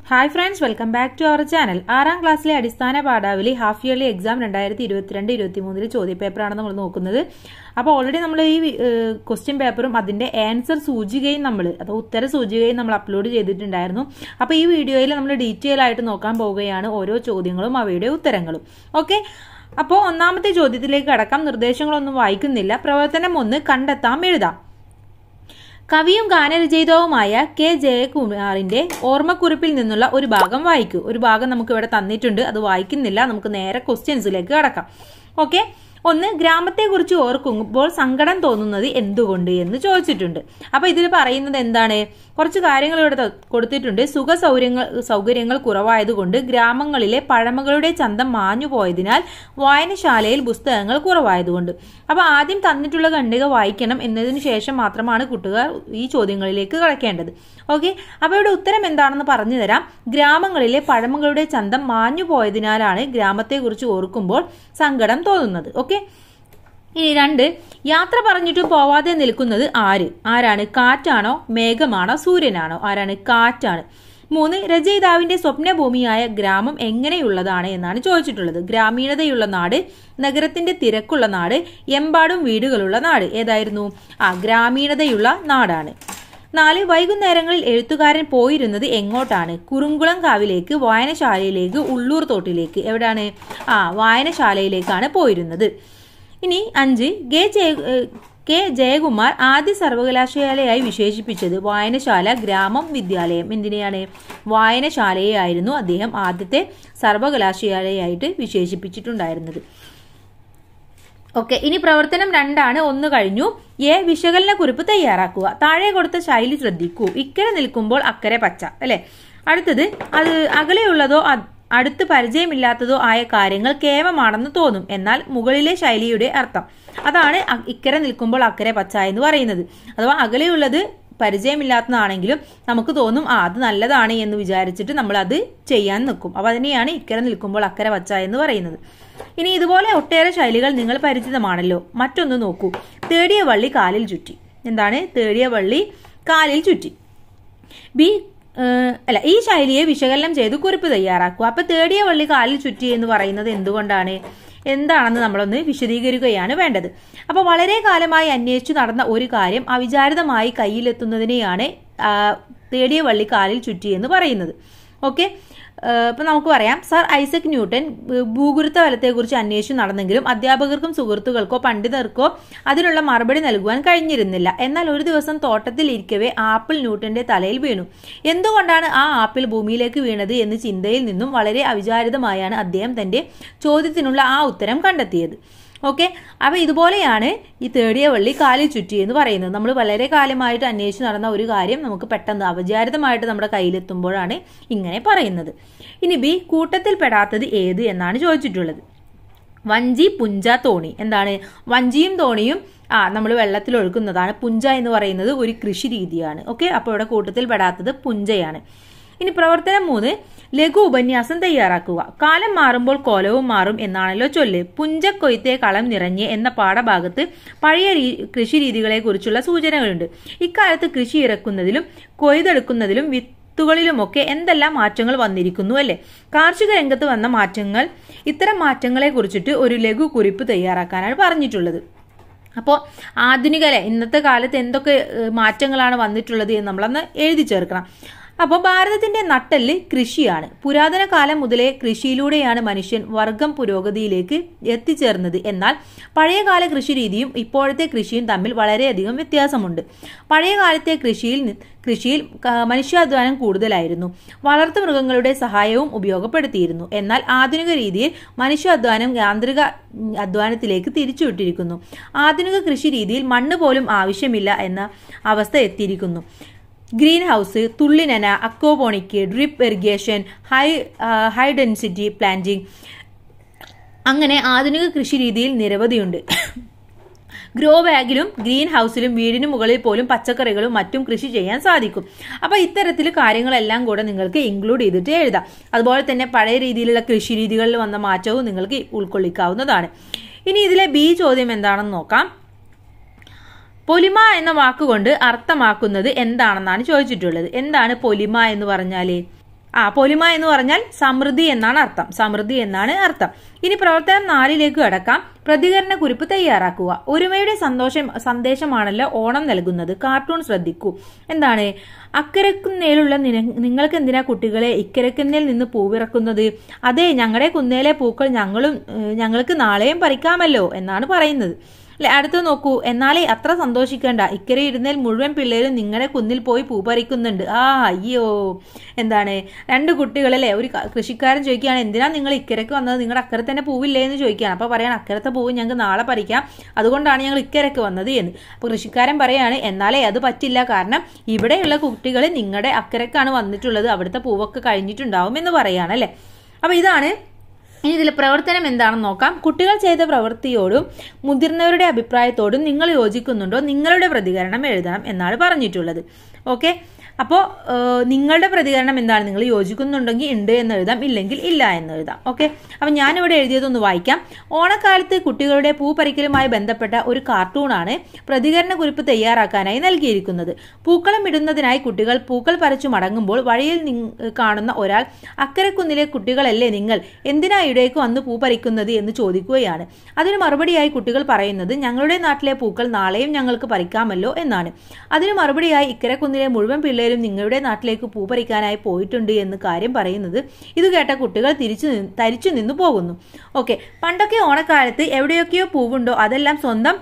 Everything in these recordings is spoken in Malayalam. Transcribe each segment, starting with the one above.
hi friends welcome back to our channel ആറാം ക്ലാസ്സിലെ അടിസ്ഥാന പാഠാവലി ഹാഫ് ഇയർലി എക്സാം രണ്ടായിരത്തി ഇരുപത്തിരണ്ട് ഇരുപത്തി മൂന്നിലെ ചോദ്യപേപ്പറാണ് നമ്മൾ നോക്കുന്നത് അപ്പോൾ ഓൾറെഡി നമ്മൾ ഈ ക്വസ്റ്റ്യൻ പേപ്പറും അതിന്റെ ആൻസർ സൂചികയും നമ്മൾ അത് ഉത്തര സൂചികയും നമ്മൾ അപ്ലോഡ് ചെയ്തിട്ടുണ്ടായിരുന്നു അപ്പോൾ ഈ വീഡിയോയിൽ നമ്മൾ ഡീറ്റെയിൽ ആയിട്ട് നോക്കാൻ പോവുകയാണ് ഓരോ ചോദ്യങ്ങളും അവയുടെ ഉത്തരങ്ങളും ഓക്കെ അപ്പോൾ ഒന്നാമത്തെ ചോദ്യത്തിലേക്ക് കടക്കാം നിർദ്ദേശങ്ങളൊന്നും വായിക്കുന്നില്ല പ്രവർത്തനം ഒന്ന് കണ്ടെത്താം എഴുതാം കവിയും ഗാനരചയിതാവുമായ കെ ജയകുമാറിന്റെ ഓർമ്മക്കുറിപ്പിൽ നിന്നുള്ള ഒരു ഭാഗം വായിക്കൂ ഒരു ഭാഗം നമുക്ക് ഇവിടെ തന്നിട്ടുണ്ട് അത് വായിക്കുന്നില്ല നമുക്ക് നേരെ ക്വസ്റ്റ്യൻസിലേക്ക് കടക്കാം ഓക്കെ ഒന്ന് ഗ്രാമത്തെക്കുറിച്ച് ഓർക്കുമ്പോൾ സങ്കടം തോന്നുന്നത് എന്തുകൊണ്ട് എന്ന് ചോദിച്ചിട്ടുണ്ട് അപ്പൊ ഇതിൽ പറയുന്നത് എന്താണ് കുറച്ച് കാര്യങ്ങൾ ഇവിടെ ത- കൊടുത്തിട്ടുണ്ട് സുഖ സൗകര്യങ്ങൾ സൗകര്യങ്ങൾ കുറവായതുകൊണ്ട് ഗ്രാമങ്ങളിലെ പഴമകളുടെ ചന്തം മാഞ്ഞു പോയതിനാൽ വായനശാലയിൽ പുസ്തകങ്ങൾ കുറവായതുകൊണ്ട് അപ്പൊ ആദ്യം തന്നിട്ടുള്ള ഖണ്ഡിക വായിക്കണം എന്നതിന് ശേഷം മാത്രമാണ് കുട്ടികൾ ഈ ചോദ്യങ്ങളിലേക്ക് കടക്കേണ്ടത് ഓക്കെ അപ്പൊ ഇവിടെ ഉത്തരം എന്താണെന്ന് പറഞ്ഞു തരാം ഗ്രാമങ്ങളിലെ പഴമകളുടെ ചന്തം മാഞ്ഞു പോയതിനാലാണ് ഗ്രാമത്തെക്കുറിച്ച് ഓർക്കുമ്പോൾ സങ്കടം തോന്നുന്നത് ഓക്കെ ഇനി രണ്ട് യാത്ര പറഞ്ഞിട്ട് പോവാതെ നിൽക്കുന്നത് ആര് ആരാണ് കാറ്റാണോ മേഘമാണോ സൂര്യനാണോ ആരാണ് കാറ്റാണ് മൂന്ന് രചയിതാവിന്റെ സ്വപ്നഭൂമിയായ ഗ്രാമം എങ്ങനെയുള്ളതാണ് എന്നാണ് ചോദിച്ചിട്ടുള്ളത് ഗ്രാമീണതയുള്ള നാട് നഗരത്തിന്റെ തിരക്കുള്ള നാട് എമ്പാടും വീടുകളുള്ള നാട് ഏതായിരുന്നു ആ ഗ്രാമീണതയുള്ള നാടാണ് നാല് വൈകുന്നേരങ്ങളിൽ എഴുത്തുകാരൻ പോയിരുന്നത് എങ്ങോട്ടാണ് കുറുങ്കുളം കാവിലേക്ക് വായനശാലയിലേക്ക് ഉള്ളൂർ തോട്ടിലേക്ക് എവിടാണ് ആ വായനശാലയിലേക്കാണ് പോയിരുന്നത് ഇനി അഞ്ച് കെ ജയ ഏഹ് കെ ജയകുമാർ ആദ്യ സർവകലാശാലയായി വിശേഷിപ്പിച്ചത് വായനശാല ഗ്രാമം വിദ്യാലയം എന്തിനെയാണ് വായനശാലയെ ആയിരുന്നു അദ്ദേഹം ആദ്യത്തെ സർവകലാശാലയായിട്ട് വിശേഷിപ്പിച്ചിട്ടുണ്ടായിരുന്നത് ഓക്കെ ഇനി പ്രവർത്തനം രണ്ടാണ് ഒന്ന് കഴിഞ്ഞു എ വിശകലന കുറിപ്പ് തയ്യാറാക്കുക താഴെ കൊടുത്ത ശൈലി ശ്രദ്ധിക്കൂ ഇക്കരെ നിൽക്കുമ്പോൾ അക്കരെ പച്ച അല്ലെ അടുത്തത് അത് അകലെയുള്ളതോ അ- അടുത്ത് പരിചയമില്ലാത്തതോ ആയ കാര്യങ്ങൾ കേവമാണെന്ന് തോന്നും എന്നാൽ മുകളിലെ ശൈലിയുടെ അർത്ഥം അതാണ് അ- ഇക്കരെ നിൽക്കുമ്പോൾ അക്കരെ പച്ച എന്ന് പറയുന്നത് അഥവാ അകലെയുള്ളത് പരിചയമില്ലാത്തതാണെങ്കിലും നമുക്ക് തോന്നും ആ അത് നല്ലതാണ് എന്ന് വിചാരിച്ചിട്ട് നമ്മൾ അത് ചെയ്യാൻ നിൽക്കും അപ്പൊ അതിനെയാണ് ഇക്കരെ നിൽക്കുമ്പോൾ അക്കരെ പച്ച എന്ന് പറയുന്നത് ഇനി ഇതുപോലെ ഒട്ടേറെ ശൈലികൾ നിങ്ങൾ പരിചിതമാണല്ലോ മറ്റൊന്ന് നോക്കൂ തേടിയ വള്ളി കാലിൽ ചുറ്റി എന്താണ് തേടിയ വള്ളി കാലിൽ ചുറ്റി ബി ഏഹ്, അല്ല ഈ ശൈലിയെ വിശകലനം ചെയ്ത് കുറിപ്പ് തയ്യാറാക്കുക അപ്പൊ തേടിയ വള്ളി കാലിൽ ചുറ്റി എന്ന് പറയുന്നത് എന്തുകൊണ്ടാണ് എന്താണെന്ന് നമ്മളൊന്ന് വിശദീകരിക്കുകയാണ് വേണ്ടത് അപ്പൊ വളരെ കാലമായി അന്വേഷിച്ചു നടന്ന ഒരു കാര്യം അവിചാരിതമായി കയ്യിലെത്തുന്നതിനെയാണ് ആ, തേടിയ വള്ളി കാലിൽ ചുറ്റി എന്ന് പറയുന്നത് ഓക്കെ ഇപ്പൊ നമുക്ക് പറയാം സർ ഐസക് ന്യൂട്ടൻ ഭൂ- ഭൂഗുരുത്വ ബലത്തെക്കുറിച്ച് അന്വേഷിച്ചു നടന്നെങ്കിലും അധ്യാപകർക്കും സുഹൃത്തുക്കൾക്കോ പണ്ഡിതർക്കോ അതിനുള്ള മറുപടി നൽകുവാൻ കഴിഞ്ഞിരുന്നില്ല എന്നാൽ ഒരു ദിവസം തോട്ടത്തിൽ ഇരിക്കവേ ആപ്പിൾ ന്യൂട്ടന്റെ തലയിൽ വീണു എന്തുകൊണ്ടാണ് ആ ആപ്പിൾ ഭൂമിയിലേക്ക് വീണത് എന്ന് ചിന്തയിൽ നിന്നും വളരെ അവിചാരിതമായാണ് അദ്ദേഹം തന്റെ ചോദ്യത്തിനുള്ള ആ ഉത്തരം കണ്ടെത്തിയത് ഓക്കെ അപ്പൊ ഇതുപോലെയാണ് ഈ തേടിയ വള്ളി കാലിൽ ചുറ്റി എന്ന് പറയുന്നത് നമ്മൾ വളരെ കാലമായിട്ട് അന്വേഷിച്ച് നടന്ന ഒരു കാര്യം നമുക്ക് പെട്ടെന്ന് അപചാരിതമായിട്ട് നമ്മുടെ കയ്യിലെത്തുമ്പോഴാണ് ഇങ്ങനെ പറയുന്നത് ഇനി ബി കൂട്ടത്തിൽ പെടാത്തത് ഏത് എന്നാണ് ചോദിച്ചിട്ടുള്ളത് വഞ്ചി പുഞ്ച തോണി എന്താണ് വഞ്ചിയും തോണിയും ആ നമ്മൾ വെള്ളത്തിൽ ഒഴുക്കുന്നതാണ് പുഞ്ച എന്ന് പറയുന്നത് ഒരു കൃഷി രീതിയാണ് ഓക്കെ അപ്പോൾ ഇവിടെ കൂട്ടത്തിൽ പെടാത്തത് പുഞ്ചയാണ് ഇനി പ്രവർത്തനം മൂന്ന് ലഘു ഉപന്യാസം തയ്യാറാക്കുക കാലം മാറുമ്പോൾ കോലവും മാറും എന്നാണല്ലോ ചൊല്ല് പുഞ്ചക്കൊയ്ത്തെ കളം നിറഞ്ഞ് എന്ന പാഠഭാഗത്ത് പഴയ രീ- കൃഷി രീതികളെ കുറിച്ചുള്ള സൂചനകളുണ്ട് ഇക്കാലത്ത് കൃഷി ഇറക്കുന്നതിലും കൊയ്തെടുക്കുന്നതിലും വിത്തുകളിലുമൊക്കെ എന്തെല്ലാം മാറ്റങ്ങൾ വന്നിരിക്കുന്നു അല്ലെ കാർഷിക രംഗത്ത് വന്ന മാറ്റങ്ങൾ ഇത്തരം മാറ്റങ്ങളെ കുറിച്ചിട്ട് ഒരു ലഘു കുറിപ്പ് തയ്യാറാക്കാനാണ് പറഞ്ഞിട്ടുള്ളത് അപ്പോൾ ആധുനിക അല്ലെ ഇന്നത്തെ കാലത്ത് എന്തൊക്കെ ഏഹ്, മാറ്റങ്ങളാണ് വന്നിട്ടുള്ളത് എന്ന് നമ്മളന്ന് എഴുതി ചേർക്കണം അപ്പോൾ ഭാരതത്തിന്റെ നട്ടെല്ല് കൃഷിയാണ് പുരാതന കാലം മുതലേ കൃഷിയിലൂടെയാണ് മനുഷ്യൻ വർഗം പുരോഗതിയിലേക്ക് എത്തിച്ചേർന്നത് എന്നാൽ പഴയകാല കൃഷി രീതിയും ഇപ്പോഴത്തെ കൃഷിയും തമ്മിൽ വളരെയധികം വ്യത്യാസമുണ്ട് പഴയ കാലത്തെ കൃഷിയിൽ നി- കൃഷിയിൽ ക- മനുഷ്യാധ്വാനം കൂടുതലായിരുന്നു വളർത്തുമൃഗങ്ങളുടെ സഹായവും ഉപയോഗപ്പെടുത്തിയിരുന്നു എന്നാൽ ആധുനിക രീതിയിൽ മനുഷ്യാധ്വാനം യാന്ത്രിക ഉം, അധ്വാനത്തിലേക്ക് തിരിച്ചുവിട്ടിരിക്കുന്നു ആധുനിക കൃഷി രീതിയിൽ മണ്ണ് പോലും ആവശ്യമില്ല എന്ന അവസ്ഥ എത്തിയിരിക്കുന്നു ഗ്രീൻ ഹൗസ് തുള്ളിനന അക്കോപോണിക് ഡ്രിപ്പ് ഇറിഗേഷൻ ഹൈ ആ, ഹൈ ഡെൻസിറ്റി പ്ലാന്റിംഗ് അങ്ങനെ ആധുനിക കൃഷി രീതിയിൽ നിരവധിയുണ്ട് ഗ്രോ ബാഗിലും ഗ്രീൻ ഹൗസിലും വീടിന് മുകളിൽ പോലും പച്ചക്കറികളും മറ്റും കൃഷി ചെയ്യാൻ സാധിക്കും അപ്പൊ ഇത്തരത്തിൽ കാര്യങ്ങളെല്ലാം കൂടെ നിങ്ങൾക്ക് ഇൻക്ലൂഡ് ചെയ്തിട്ട് എഴുതാം അതുപോലെ തന്നെ പഴയ രീതിയിലുള്ള കൃഷി രീതികളിൽ വന്ന മാറ്റവും നിങ്ങൾക്ക് ഉൾക്കൊള്ളിക്കാവുന്നതാണ് ഇനി ഇതിലെ ബി ചോദ്യം എന്താണെന്ന് നോക്കാം പൊലിമ എന്ന വാക്കുകൊണ്ട് അർത്ഥമാക്കുന്നത് എന്താണെന്നാണ് ചോദിച്ചിട്ടുള്ളത് എന്താണ് പൊലിമ എന്ന് പറഞ്ഞാല് ആ പൊലിമ എന്ന് പറഞ്ഞാൽ സമൃദ്ധി എന്നാണ് അർത്ഥം സമൃദ്ധി എന്നാണ് അർത്ഥം ഇനി പ്രവർത്തനം നാലിലേക്ക് കടക്കാം പ്രതികരണ കുറിപ്പ് തയ്യാറാക്കുക ഒരുമയുടെ സന്തോഷം സന്ദേശമാണല്ലോ ഓണം നൽകുന്നത് കാർട്ടൂൺ ശ്രദ്ധിക്കൂ എന്താണ് അക്കരക്കുന്നേലുള്ള നിങ്ങൾക്ക് എന്തിനാ കുട്ടികളെ ഇക്കരക്കുന്നേൽ നിന്ന് പൂവിറക്കുന്നത് അതെ ഞങ്ങളുടെ കുന്നേലെ പൂക്കൾ ഞങ്ങളും ഞങ്ങൾക്ക് നാളെയും പറിക്കാമല്ലോ എന്നാണ് പറയുന്നത് അല്ലെ അടുത്ത് നോക്കൂ എന്നാലേ അത്ര സന്തോഷിക്കേണ്ട ഇക്കരെ ഇരുന്നേൽ മുഴുവൻ പിള്ളേരും നിങ്ങളുടെ കുന്നിൽ പോയി പൂ പറിക്കുന്നുണ്ട് ആ അയ്യോ എന്താണ് രണ്ട് കുട്ടികളല്ലേ ഒരു കൃഷിക്കാരൻ ചോദിക്കുകയാണ് എന്തിനാ നിങ്ങൾ ഇക്കരക്ക് വന്നത് നിങ്ങളുടെ അക്കരെ തന്നെ പൂവില്ലേ എന്ന് ചോദിക്കുകയാണ് അപ്പോൾ പറയാണ് അക്കരത്തെ പൂവ് ഞങ്ങൾക്ക് നാളെ പറിക്കാം അതുകൊണ്ടാണ് ഞങ്ങൾ ഇക്കരക്ക് വന്നത് എന്ന് അപ്പോൾ കൃഷിക്കാരൻ പറയാണ് എന്നാലേ അത് പറ്റില്ല കാരണം ഇവിടെയുള്ള കുട്ടികൾ നിങ്ങളുടെ അക്കരക്കാണ് വന്നിട്ടുള്ളത് അവിടുത്തെ പൂവൊക്കെ കഴിഞ്ഞിട്ടുണ്ടാവും എന്ന് പറയാണ് അല്ലേ അപ്പോൾ ഇതാണ് ഇനി ഇതിൽ പ്രവർത്തനം എന്താണെന്ന് നോക്കാം കുട്ടികൾ ചെയ്ത പ്രവൃത്തിയോടും മുതിർന്നവരുടെ അഭിപ്രായത്തോടും നിങ്ങൾ യോജിക്കുന്നുണ്ടോ നിങ്ങളുടെ പ്രതികരണം എഴുതണം എന്നാണ് പറഞ്ഞിട്ടുള്ളത് ഓക്കെ അപ്പോൾ നിങ്ങളുടെ പ്രതികരണം എന്താണ് നിങ്ങൾ യോജിക്കുന്നുണ്ടെങ്കിൽ ഉണ്ട് എന്ന് എഴുതാം ഇല്ലെങ്കിൽ ഇല്ല എന്ന് എഴുതാം ഓക്കെ അപ്പം ഞാനിവിടെ എഴുതിയതൊന്ന് വായിക്കാം ഓണക്കാലത്ത് കുട്ടികളുടെ പൂ പറിക്കലുമായി ബന്ധപ്പെട്ട ഒരു കാർട്ടൂണാണ് പ്രതികരണ കുറിപ്പ് തയ്യാറാക്കാനായി നൽകിയിരിക്കുന്നത് പൂക്കളം ഇടുന്നതിനായി കുട്ടികൾ പൂക്കൾ പറിച്ചു മടങ്ങുമ്പോൾ വഴിയിൽ കാണുന്ന ഒരാൾ അക്കരക്കുന്നിലെ കുട്ടികളല്ലേ നിങ്ങൾ എന്തിനാ ഇവിടേക്ക് വന്ന് പൂ പറിക്കുന്നത് എന്ന് ചോദിക്കുകയാണ് അതിന് മറുപടിയായി കുട്ടികൾ പറയുന്നത് ഞങ്ങളുടെ നാട്ടിലെ പൂക്കൾ നാളെയും ഞങ്ങൾക്ക് പറിക്കാമല്ലോ എന്നാണ് അതിന് മറുപടിയായി ഇക്കരക്കുന്നിലെ മുഴുവൻ പിള്ളേരും നിങ്ങളുടെ നാട്ടിലേക്ക് പൂ പറിക്കാനായി പോയിട്ടുണ്ട് എന്ന് കാര്യം പറയുന്നത് ഇത് കേട്ട കുട്ടികൾ തിരിച്ചു തരിച്ചു നിന്ന് പോകുന്നു ഓക്കെ പണ്ടൊക്കെ ഓണക്കാലത്ത് എവിടെയൊക്കെയോ പൂവുണ്ടോ അതെല്ലാം സ്വന്തം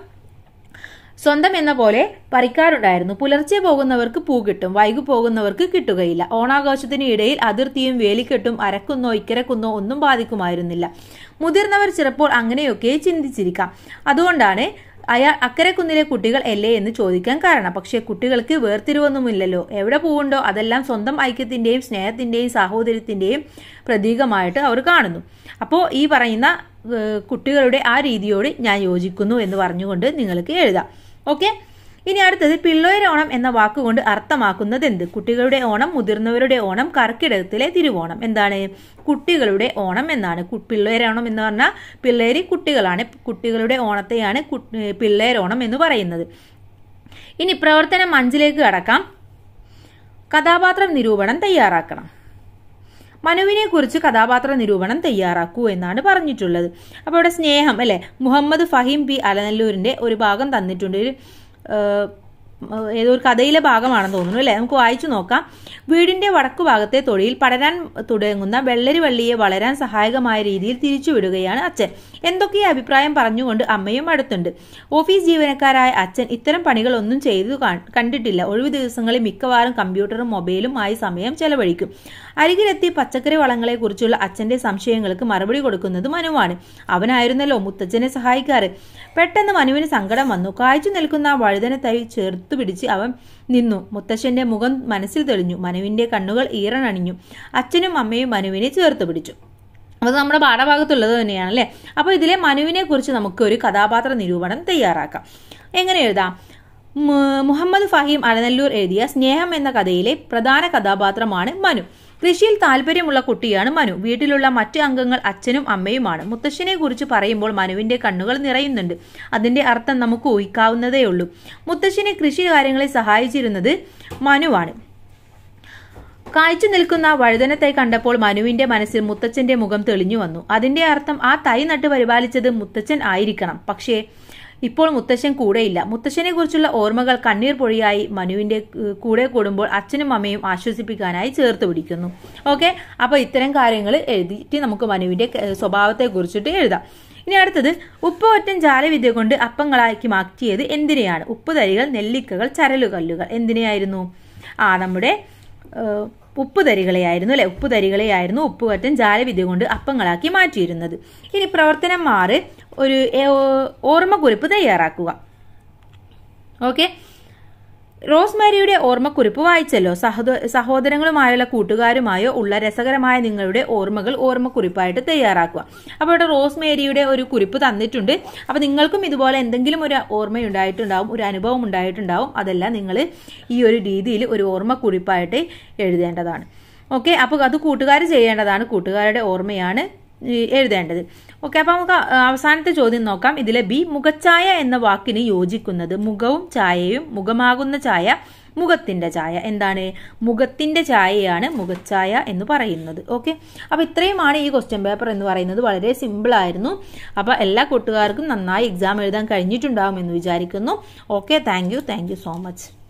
സ്വന്തം എന്ന പോലെ പറിക്കാറുണ്ടായിരുന്നു പുലർച്ചെ പോകുന്നവർക്ക് പൂ കിട്ടും വൈകു പോകുന്നവർക്ക് കിട്ടുകയില്ല ഓണാഘോഷത്തിന് ഇടയിൽ അതിർത്തിയും വേലിക്കെട്ടും അരക്കുന്നോ ഇക്കരക്കുന്നോ ഒന്നും ബാധിക്കുമായിരുന്നില്ല മുതിർന്നവർ ചിലപ്പോൾ അങ്ങനെയൊക്കെ ചിന്തിച്ചിരിക്കാം അതുകൊണ്ടാണ് അയാൾ അക്കരക്കുന്നിലെ കുട്ടികൾ അല്ലേ എന്ന് ചോദിക്കാൻ കാരണം പക്ഷേ കുട്ടികൾക്ക് വേർതിരിവൊന്നുമില്ലല്ലോ എവിടെ പൂവുണ്ടോ അതെല്ലാം സ്വന്തം ഐക്യത്തിന്റെയും സ്നേഹത്തിന്റെയും സാഹോദര്യത്തിന്റെയും പ്രതീകമായിട്ട് അവർ കാണുന്നു അപ്പോൾ ഈ പറയുന്ന കുട്ടികളുടെ ആ രീതിയോട് ഞാൻ യോജിക്കുന്നു എന്ന് പറഞ്ഞുകൊണ്ട് നിങ്ങൾക്ക് എഴുതാം ഓക്കെ ഇനി അടുത്തത് പിള്ളേർ ഓണം എന്ന വാക്കുകൊണ്ട് അർത്ഥമാക്കുന്നത് എന്ത് കുട്ടികളുടെ ഓണം മുതിർന്നവരുടെ ഓണം കർക്കിടകത്തിലെ തിരുവോണം എന്താണ് കുട്ടികളുടെ ഓണം എന്നാണ് പിള്ളേരോണം എന്ന് പറഞ്ഞാൽ പിള്ളേര് കുട്ടികളാണ് കുട്ടികളുടെ ഓണത്തെയാണ് പിള്ളേരോണം എന്ന് പറയുന്നത് ഇനി പ്രവർത്തനം അഞ്ചിലേക്ക് കടക്കാം കഥാപാത്ര നിരൂപണം തയ്യാറാക്കണം മനുവിനെ കുറിച്ച് കഥാപാത്ര നിരൂപണം തയ്യാറാക്കൂ എന്നാണ് പറഞ്ഞിട്ടുള്ളത് അപ്പോൾ ഇവിടെ സ്നേഹം അല്ലെ മുഹമ്മദ് ഫഹീം പി അലനല്ലൂരിന്റെ ഒരു ഭാഗം തന്നിട്ടുണ്ട് ഒരു ഏതോ ഒരു കഥയിലെ ഭാഗമാണെന്ന് തോന്നുന്നു അല്ലേ നമുക്ക് വായിച്ചു നോക്കാം വീടിന്റെ വടക്കു ഭാഗത്തെ തൊടിയിൽ പടരാൻ തുടങ്ങുന്ന വെള്ളരി വള്ളിയെ വളരാൻ സഹായകമായ രീതിയിൽ തിരിച്ചുവിടുകയാണ് അച്ഛൻ എന്തൊക്കെ അഭിപ്രായം പറഞ്ഞുകൊണ്ട് അമ്മയും അടുത്തുണ്ട് ഓഫീസ് ജീവനക്കാരായ അച്ഛൻ ഇത്തരം പണികളൊന്നും ചെയ്തു കണ്ടിട്ടില്ല ഒഴിവു ദിവസങ്ങളിൽ മിക്കവാറും കമ്പ്യൂട്ടറും മൊബൈലും ആയി സമയം ചെലവഴിക്കും അരികിലെത്തി പച്ചക്കറി വളങ്ങളെ കുറിച്ചുള്ള അച്ഛന്റെ സംശയങ്ങൾക്ക് മറുപടി കൊടുക്കുന്നത് മനുവാണ് അവനായിരുന്നല്ലോ മുത്തച്ഛനെ സഹായിക്കാറ് പെട്ടെന്ന് മനുവിന് സങ്കടം വന്നു കായ്ച്ചു നിൽക്കുന്ന ആ വഴുതന തൈ ചേർത്തു പിടിച്ച് അവൻ നിന്നു മുത്തശ്ശന്റെ മുഖം മനസ്സിൽ തെളിഞ്ഞു മനുവിന്റെ കണ്ണുകൾ ഈറനണിഞ്ഞു അച്ഛനും അമ്മയും മനുവിനെ ചേർത്ത് പിടിച്ചു അത് നമ്മുടെ പാഠഭാഗത്തുള്ളത് തന്നെയാണ് അല്ലേ അപ്പോൾ ഇതിലെ മനുവിനെ കുറിച്ച് നമുക്ക് ഒരു കഥാപാത്ര നിരൂപണം തയ്യാറാക്കാം എങ്ങനെ എഴുതാം മുഹമ്മദ് ഫഹീം അലനല്ലൂർ എഴുതിയ സ്നേഹം എന്ന കഥയിലെ പ്രധാന കഥാപാത്രമാണ് മനു കൃഷിയിൽ താല്പര്യമുള്ള കുട്ടിയാണ് മനു വീട്ടിലുള്ള മറ്റ് അംഗങ്ങൾ അച്ഛനും അമ്മയുമാണ് മുത്തശ്ശനെ കുറിച്ച് പറയുമ്പോൾ മനുവിന്റെ കണ്ണുകൾ നിറയുന്നുണ്ട് അതിന്റെ അർത്ഥം നമുക്ക് ഊഹിക്കാവുന്നതേ ഉള്ളൂ മുത്തശ്ശനെ കൃഷി കാര്യങ്ങളിൽ സഹായിച്ചിരുന്നത് മനുവാണ് കായ്ച്ചു നിൽക്കുന്ന വഴുതന തൈ കണ്ടപ്പോൾ മനുവിന്റെ മനസ്സിൽ മുത്തച്ഛന്റെ മുഖം തെളിഞ്ഞു വന്നു അതിന്റെ അർത്ഥം ആ തൈ നട്ട് പരിപാലിച്ചത് മുത്തച്ഛൻ ആയിരിക്കണം പക്ഷേ ഇപ്പോൾ മുത്തശ്ശൻ കൂടെയില്ല മുത്തശ്ശനെ കുറിച്ചുള്ള ഓർമ്മകൾ കണ്ണീർ പൊഴിയായി മനുവിന്റെ കൂടെ കൂടുമ്പോൾ അച്ഛനും അമ്മയും ആശ്വസിപ്പിക്കാനായി ചേർത്ത് പിടിക്കുന്നു ഓക്കെ അപ്പൊ ഇത്തരം കാര്യങ്ങൾ എഴുതിയിട്ട് നമുക്ക് മനുവിന്റെ സ്വഭാവത്തെ കുറിച്ചിട്ട് എഴുതാം ഇനി അടുത്തത് ഉപ്പ് ഒറ്റൻ ജാലവിദ്യ കൊണ്ട് അപ്പങ്ങളാക്കി മാറ്റിയത് എന്തിനെയാണ് ഉപ്പ് തരികൾ നെല്ലിക്കകൾ ചരലുകല്ലുകൾ എന്തിനെയായിരുന്നു ആ നമ്മുടെ ഉപ്പ് തരികളെയായിരുന്നു അല്ലെ ഉപ്പ് തരികളെയായിരുന്നു ഉപ്പുകറ്റൻ ജാലവിദ്യ കൊണ്ട് അപ്പങ്ങളാക്കി മാറ്റിയിരുന്നത് ഇനി പ്രവർത്തനം മാറ് ഒരു ഓർമ്മക്കുറിപ്പ് തയ്യാറാക്കുക ഓക്കെ റോസ്മാരിയുടെ ഓർമ്മക്കുറിപ്പ് വായിച്ചല്ലോ സഹോദ സഹോദരങ്ങളുമായുള്ള കൂട്ടുകാരുമായോ ഉള്ള രസകരമായ നിങ്ങളുടെ ഓർമ്മകൾ ഓർമ്മക്കുറിപ്പായിട്ട് തയ്യാറാക്കുക അപ്പോൾ ഇവിടെ റോസ്മേരിയുടെ ഒരു കുറിപ്പ് തന്നിട്ടുണ്ട് അപ്പോൾ നിങ്ങൾക്കും ഇതുപോലെ എന്തെങ്കിലും ഒരു ഓർമ്മയുണ്ടായിട്ടുണ്ടാവും ഒരു അനുഭവം ഉണ്ടായിട്ടുണ്ടാവും അതെല്ലാം നിങ്ങൾ ഈ ഒരു രീതിയിൽ ഒരു ഓർമ്മക്കുറിപ്പായിട്ട് എഴുതേണ്ടതാണ് ഓക്കെ അപ്പോൾ അത് കൂട്ടുകാർ ചെയ്യേണ്ടതാണ് കൂട്ടുകാരുടെ ഓർമ്മയാണ് എഴുതേണ്ടത് ഓക്കെ അപ്പൊ നമുക്ക് അവസാനത്തെ ചോദ്യം നോക്കാം ഇതിലെ ബി മുഖച്ചായ എന്ന വാക്കിന് യോജിക്കുന്നത് മുഖവും ചായയും മുഖമാകുന്ന ചായ മുഖത്തിന്റെ ചായ എന്താണ് മുഖത്തിന്റെ ചായയാണ് മുഖച്ചായ എന്ന് പറയുന്നത് ഓക്കെ അപ്പോൾ ഇത്രയുമാണ് ഈ ക്വസ്റ്റ്യൻ പേപ്പർ എന്ന് പറയുന്നത് വളരെ സിമ്പിൾ ആയിരുന്നു അപ്പോൾ എല്ലാ കൂട്ടുകാർക്കും നന്നായി എക്സാം എഴുതാൻ കഴിഞ്ഞിട്ടുണ്ടാകും എന്ന് വിചാരിക്കുന്നു okay thank you thank you so much